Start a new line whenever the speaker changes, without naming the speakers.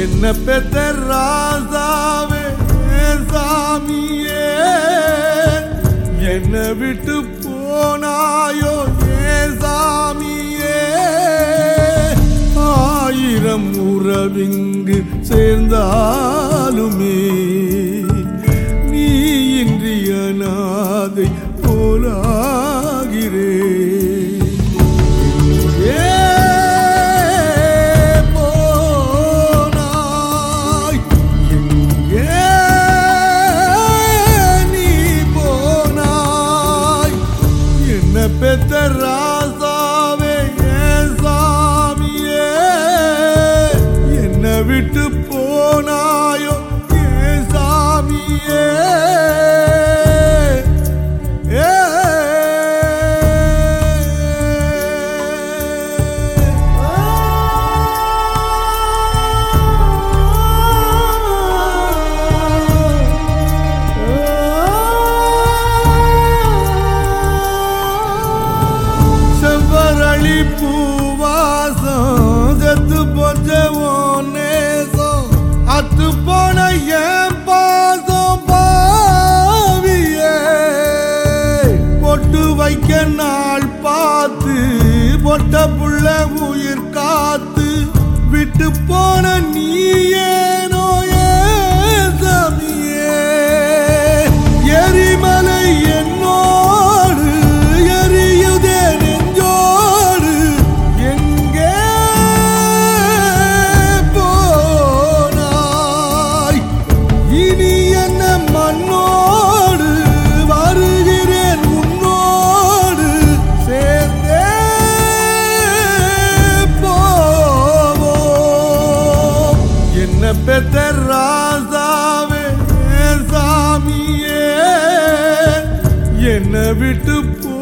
என்ன பெத்த ராசாவே சாமியே என்ன விட்டு போனாயோ ஏ சாமியே ஆயிரம் உறவிங்கு சேர்ந்தாலுமே நீ இன்றி அநாதை போலாகிறே ஏ போனாய் எங்கே நீ போனாய் என்ன பெத்த ராசாவே ஏன் சாமியே என்ன விட்டு போனாயோ ஏன் சாமியே செவ்வரளி பூவாசம் செத்து போச்ச உன் நேசம் அத்து போன என் பாசம் பாவியே பொட்டு வைக்க நாள் பார்த்து பொட்ட புள்ள உயிர் காத்து விட்டு போன நீ ஏனோ ஏன் சாமியே எரிமலை என்னோடு எரியுதே நெஞ்சோடு எங்கே போனாய் இனி என்ன மண்ணோடு வருகிறேன் உன்னோடு சேர்ந்தே போவோம் என்ன பெத்த ராசாவே ஏன் சாமியே என்ன விட்டு போ